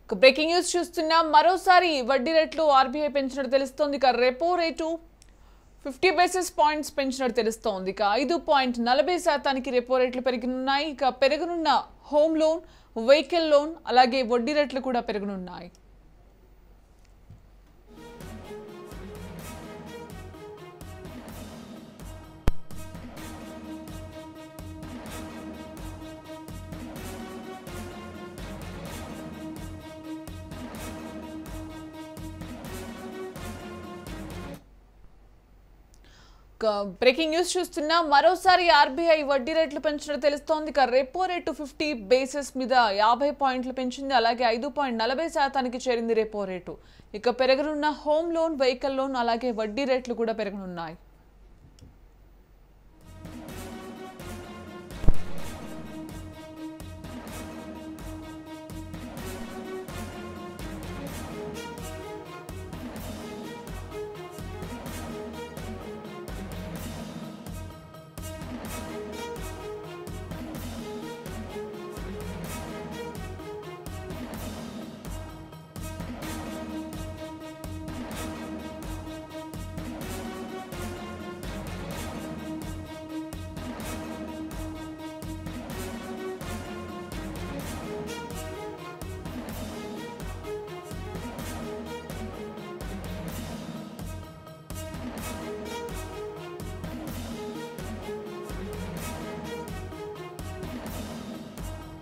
ఇక breaking news చూస్తున్నాం మరోసారి వడ్డీ రేట్లు ఆర్బీఐ పెంచినట్టు తెలుస్తోంది ఇక repo rate fifty basis points పెంచినట్టు తెలుస్తోంది ఇక ఐదు పాయింట్ నలభై శాతానికి రెపో రేట్లు పెరిగనున్నాయి ఇక పెరగనున్న హోమ్ లోన్ వెహికల్ లోన్ అలాగే వడ్డీ రేట్లు కూడా పెరగనున్నాయి ఇక బ్రేకింగ్ న్యూస్ చూస్తున్నా మరోసారి ఆర్బీఐ వడ్డీ రేట్లు పెంచినట్టు తెలుస్తోంది ఇక రెపో రేటు ఫిఫ్టీ బేసిస్ మీద యాభై పాయింట్లు పెంచింది అలాగే ఐదు పాయింట్ నలభై శాతానికి చేరింది రెపో రేటు ఇక పెరగనున్న హోమ్ లోన్ వెహికల్ లోన్ అలాగే వడ్డీ రేట్లు కూడా పెరగనున్నాయి